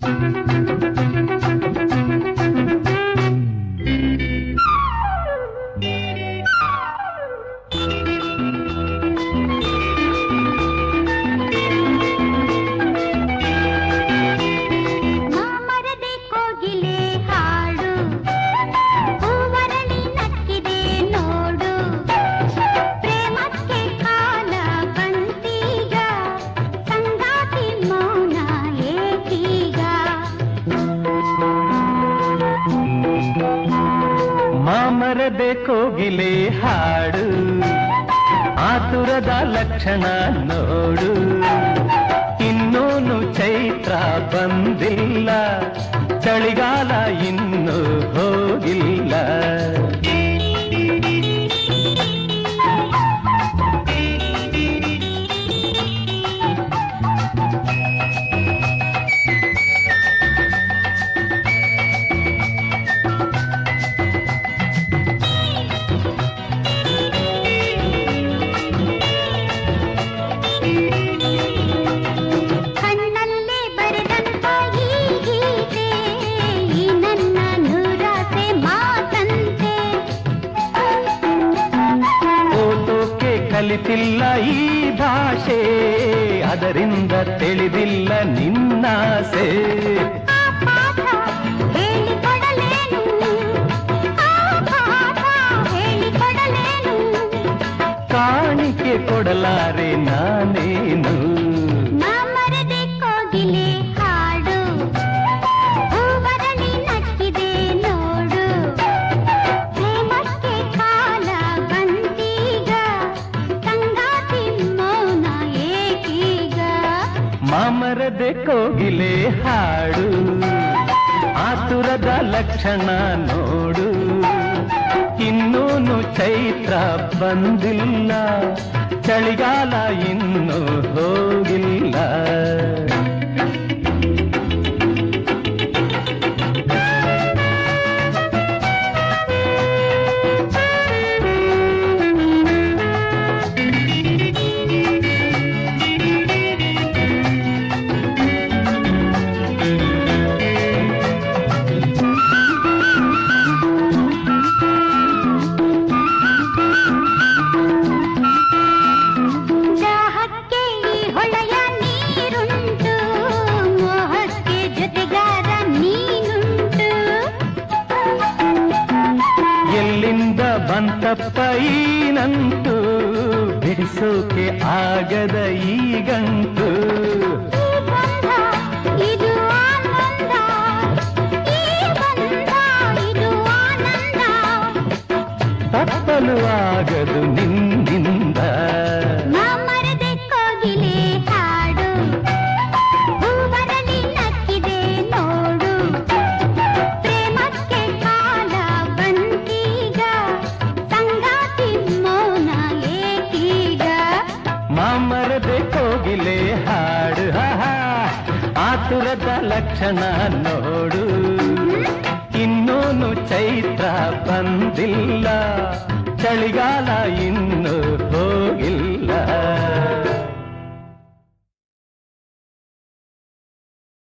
ಮಾಮರದೆ ಕೋಗಿಲೆ ಹಾಡು ಹೂವರಳಿ ನಕ್ಕಿದೆ ನೋಡು ಪ್ರೇಮಕ್ಕೆ ಕಾಲ ಬಂತೀಗ ಸಂಗಾತಿ ಮೌನ ಏಕೀಗ ಮಾಮರದೆ ಕೋಗಿಲೆ ಹಾಡು ಆತುರದ ಲಕ್ಷಣ ನೋಡು ಇನ್ನೂನು ಚೈತ್ರ ಬಂದಿಲ್ಲ ಚಳಿಗಾಲ ಇನ್ನೂ ಹೋಗಿಲ್ಲ ಕಣ್ಣಲ್ಲೇ ಬರೆದಂತ ಈ ಗೀತೆ ಈ ನನ್ನ ನೂರಾಸೆ ಮಾತಂತೆ ಓದೋಕೆ ಕಲಿತಿಲ್ಲ ಈ ಭಾಷೆ ಅದರಿಂದ ತಿಳಿದಿಲ್ಲ ನಿನ್ನಾಸೆ ಆ ಪಾಠ ಹೇಳಿಕೊಡಲೇನು ಆ ಪಾಠ ಹೇಳಿಕೊಡಲೇನು ಕಾಣಿಕೆ ಕೊಡಲಾರೆ ನಾನೇನು ಮಾಮರದೆ ಕೋಗಿಲೆ ಹಾಡು ಹೂವರಳಿ ನಕ್ಕಿದೆ ನೋಡು ಪ್ರೇಮಕ್ಕೆ ಕಾಲ ಬಂತೀಗ ಸಂಗಾತಿ ಮೌನ ಏಕೀಗ ಮಾಮರದೆ ಕೋಗಿಲೆ ಹಾಡು ಆತುರದ ಲಕ್ಷಣ ನೋಡು ಇನ್ನೂನು ಚೈತ್ರ ಬಂದಿಲ್ಲ ಚಳಿಗಾಲ ಇನ್ನೂ ಹೋಗಿಲ್ಲ ದಾಹಕ್ಕೆ ಈ ಹೊಳೆಯ ನೀರುಂಟು ಮೋಹಕ್ಕೆ ಜೊತೆಗಾರ ನೀನುಂಟು ಎಲ್ಲಿಂದ ಬಂತಪ್ಪ ಈ ನಂಟು ಬಿಡಿಸೋಕೆ ಆಗದ ಈ ಗಂಟು ಈ ಬಂಧ ಇದು ಆನಂದ ಈ ಬಂಧ ಇದು ಆನಂದ ತಪ್ಪಲು ಆಗದು ನಿನ್ನಿಂದ ಮಾಮರದೆ ಕೋಗಿಲೆ ಹಾಡು ಹೂವರಳಿ ನಕ್ಕಿದೆ ನೋಡು ಪ್ರೇಮಕ್ಕೆ ಕಾಲ ಬಂತೀಗ ಸಂಗಾತಿ ಮೌನ ಏಕೀಗ ಮಾಮರದೆ ಕೋಗಿಲೆ ಹಾಡು ಹಾ ಆತುರದ ಲಕ್ಷಣ ನೋಡು ಇನ್ನೂನು ಚೈತ್ರ ಬಂದಿಲ್ಲ ಚಳಿಗಾಲ